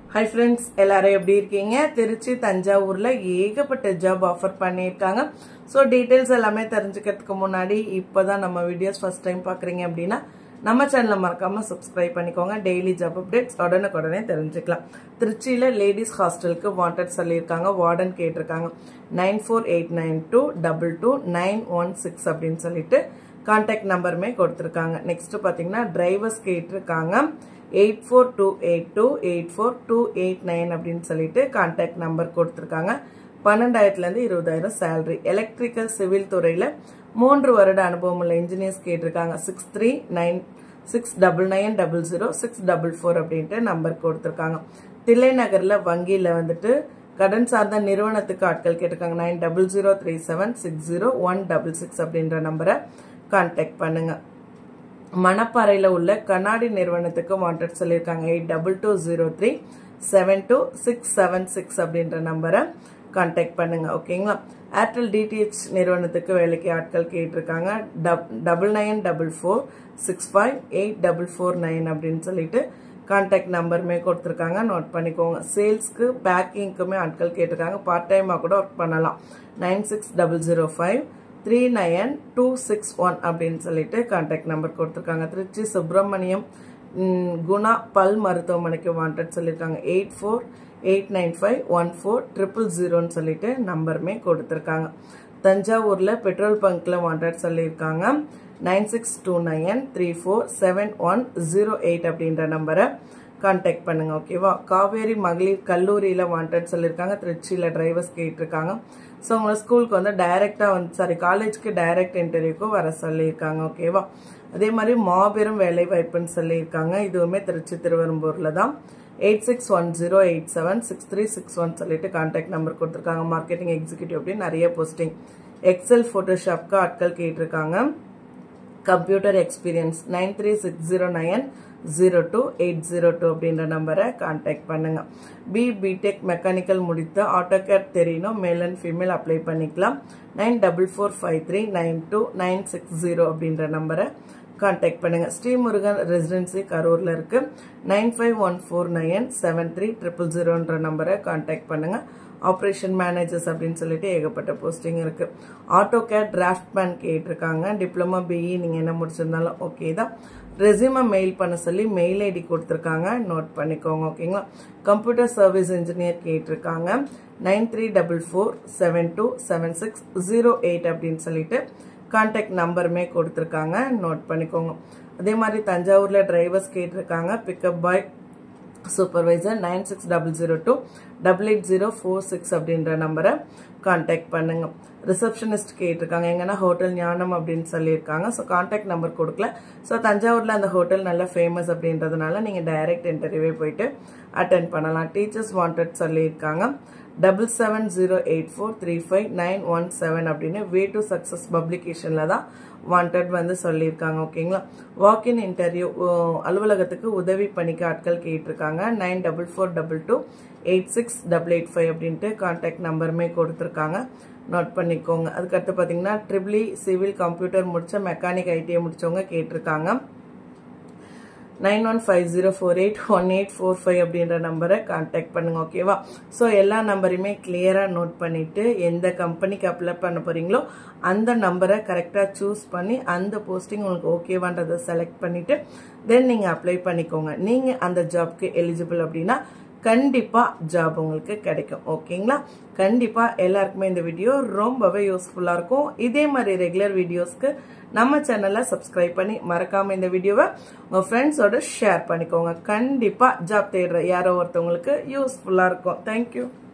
hi friends எல்லாரும் எப்படி இருக்கீங்க திருச்சி தஞ்சாவூர்ல ஏகப்பட்ட ஜாப் ஆஃபர் பண்ணியிருக்காங்க ஸோ டீட்டெயில்ஸ் எல்லாமே தெரிஞ்சுக்கிறதுக்கு முன்னாடி இப்போதான் நம்ம வீடியோஸ் ஃபர்ஸ்ட் டைம் பார்க்குறீங்க அப்படின்னா நம்ம சேனலை மறக்காம சப்ஸ்கிரைப் பண்ணிக்கோங்க டெய்லி ஜாப் அப்டேட்ஸ் உடனுக்குடனே தெரிஞ்சுக்கலாம் திருச்சியில லேடிஸ் ஹாஸ்டலுக்கு வாண்டட் சொல்லியிருக்காங்க வார்டன் கேட்டிருக்காங்க nine four eight nine two double two nine one six அப்படின்னு சொல்லிட்டு கான்டாக்ட் நம்பருமே கொடுத்துருக்காங்க நெக்ஸ்ட் பார்த்தீங்கன்னா டிரைவர்ஸ் கேட்டிருக்காங்க eight four two eight two eight four two eight nine அப்படின்னு சொல்லிட்டு கான்டாக்ட் நம்பர் கொடுத்துருக்காங்க பன்னெண்டாயிரத்துலேருந்து இருபதாயிரம் சேலரி எலக்ட்ரிக்கல் சிவில் துறையில் மூன்று வருட அனுபவம் உள்ள இன்ஜினியர்ஸ் கேட்டிருக்காங்க six three nine six double nine double zero six double four அப்படின்ட்டு நம்பர் கொடுத்துருக்காங்க தில்லை நகரில் வங்கியில் வந்துட்டு கடன் சார்ந்த நிறுவனத்துக்கு ஆட்கள் கேட்டிருக்காங்க nine double zero three seven six zero one double six அப்படின்ற நம்பரை கான்டாக்ட் பண்ணுங்க மணப்பாறையில் உள்ள கண்ணாடி நிறுவனத்துக்கு வாண்டட் சொல்லியிருக்காங்க eight double two zero three seven two six seven six அப்படின்ற நம்பரை கான்டாக்ட் பண்ணுங்க ஓகேங்களா ஏர்டெல் டிடிஹெச் நிறுவனத்துக்கு வேலைக்கு ஆட்கள் கேட்டிருக்காங்க double nine double four six five eight double four nine அப்படின்னு சொல்லிட்டு கான்டாக்ட் நம்பருமே கொடுத்துருக்காங்க நோட் பண்ணிக்கோங்க சேல்ஸ்க்கு பேக்கிங்க்குமே ஆட்கள் கேட்டிருக்காங்க பார்ட் டைமாக கூட ஒர்க் பண்ணலாம் nine six double zero five three nine two six one அப்படின்னு சொல்லிட்டு கான்டாக்ட் நம்பர் கொடுத்துருக்காங்க திருச்சி சுப்பிரமணியம் குணா பல் மருத்துவமனைக்கு வாண்டட் சொல்லியிருக்காங்க eight four eight nine five one four triple ஜீரோன்னு சொல்லிட்டு நம்பருமே கொடுத்துருக்காங்க தஞ்சாவூரில் பெட்ரோல் பங்க்கில் வாண்டட் சொல்லியிருக்காங்க nine six two nine three four seven one zero eight அப்படின்ற நம்பரை கான்டாக்ட் பண்ணுங்க ஓகேவா காவேரி மகளிர் கல்லூரியில் வாண்டட் சொல்லியிருக்காங்க திருச்சியில் டிரைவர்ஸ் கேட்டிருக்காங்க ஸோ உங்களை ஸ்கூலுக்கு வந்து டைரெக்டாக வந்து சாரி காலேஜ்க்கு டைரக்ட் இன்டர்வியூக்கும் வர சொல்லியிருக்காங்க ஓகேவா அதே மாதிரி மாபெரும் வேலை வாய்ப்புன்னு சொல்லியிருக்காங்க இதுவுமே திருச்சி திருவெரும்பூரில் தான் eight six one zero eight seven six three six one சொல்லிட்டு கான்டாக்ட் நம்பர் கொடுத்துருக்காங்க மார்க்கெட்டிங் எக்ஸிக்யூட்டிவ் அப்படின்னு நிறைய போஸ்டிங் எக்ஸல் ஃபோட்டோஷாப்க்கு ஆட்கள் கேட்டிருக்காங்க computer experience nine three six zero nine zero two eight zero two அப்படின்ற நம்பரை கான்டாக்ட் பண்ணுங்க பி பிடெக் மெக்கானிக்கல் முடித்த ஆட்டோகேட் தெரியணும் மேல் அண்ட் ஃபீமேல் அப்ளை பண்ணிக்கலாம் nine double four five three nine two nine six zero அப்படின்ற நம்பரை contact பண்ணுங்க Srimurugan residency கரூர்ல இருக்கு nine five one four nine seven three triple ஜீரோன்ற நம்பரை கான்டாக்ட் பண்ணுங்க ஆப்ரேஷன் மேனேஜர்ஸ் அப்படின்னு சொல்லிட்டு ஏகப்பட்ட போஸ்டிங் இருக்கு ஆட்டோ கேட் டிராஃப்ட் மேன் கேட்டிருக்காங்க டிப்ளமா பிஇ நீங்க என்ன முடிச்சிருந்தாலும் ஓகே தான் ரெசியூமை மெயில் பண்ண சொல்லி மெயில் ஐடி கொடுத்துருக்காங்க நோட் பண்ணிக்கோங்க ஓகேங்களா கம்ப்யூட்டர் சர்வீஸ் இன்ஜினியர் கேட்டிருக்காங்க nine three double four seven two seven six zero eight அப்படின்னு சொல்லிட்டு கான்டாக்ட் நம்பருமே கொடுத்துருக்காங்க நோட் பண்ணிக்கோங்க அதே மாதிரி தஞ்சாவூர்ல டிரைவர்ஸ் கேட்டிருக்காங்க pickup boy supervisor nine six double zero two double eight zero four six அப்படின்ற நம்பரை கான்டாக்ட் பண்ணுங்க ரிசப்ஷனிஸ்ட் கேட்டிருக்காங்க எங்கன்னா ஹோட்டல் ஞானம் அப்படின்னு சொல்லியிருக்காங்க ஸோ கான்டாக்ட் நம்பர் கொடுக்கல ஸோ தஞ்சாவூரில் அந்த ஹோட்டல் நல்ல ஃபேமஸ் அப்படின்றதுனால நீங்கள் டைரக்ட் இன்டர்வியூவே போயிட்டு அட்டன் பண்ணலாம் டீச்சர்ஸ் வாண்டட் சொல்லியிருக்காங்க double seven zero eight four three five nine one seven அப்படின்னு வே டு சக்ஸஸ் பப்ளிகேஷனில் தான் வாண்டட் வந்து சொல்லியிருக்காங்க ஓகேங்களா வாக்கின் இன்டர்வியூ அலுவலகத்துக்கு உதவி பணிக்கு ஆட்கள் கேட்டிருக்காங்க nine double four double two eight six double eight five அப்படின்ட்டு கான்டாக்ட் நம்பருமே கொடுத்துருக்காங்க நோட் பண்ணிக்கோங்க அதுக்கடுத்து பார்த்தீங்கன்னா ட்ரிபிளி சிவில் கம்ப்யூட்டர் முடிச்ச மெக்கானிக் ஐடிஐ முடிச்சவங்க கேட்டிருக்காங்க nine one five zero four eight one eight four five அப்படின்ற நம்பரை கான்டாக்ட் பண்ணுங்க ஓகேவா ஸோ எல்லா நம்பரையுமே கிளியராக நோட் பண்ணிட்டு எந்த கம்பெனிக்கு அப்ளை பண்ண போறீங்களோ அந்த நம்பரை கரெக்டாக சூஸ் பண்ணி அந்த போஸ்டிங் உங்களுக்கு ஓகேவான்றதை செலக்ட் பண்ணிட்டு தென் நீங்கள் அப்ளை பண்ணிக்கோங்க நீங்கள் அந்த ஜாப்க்கு எலிஜிபிள் அப்படின்னா கண்டிப்பா ஜாப் உங்களுக்கு கிடைக்கும் ஓகேங்களா கண்டிப்பா எல்லாருக்குமே இந்த வீடியோ ரொம்பவே யூஸ்ஃபுல்லா இருக்கும் இதே மாதிரி ரெகுலர் வீடியோஸ்க்கு நம்ம சேனலை சப்ஸ்கிரைப் பண்ணி மறக்காம இந்த வீடியோவை உங்க ஃப்ரெண்ட்ஸோட ஷேர் பண்ணிக்கோங்க கண்டிப்பா ஜாப் தேடுற யாரோ ஒருத்தவங்களுக்கு யூஸ்ஃபுல்லா இருக்கும் தேங்க்யூ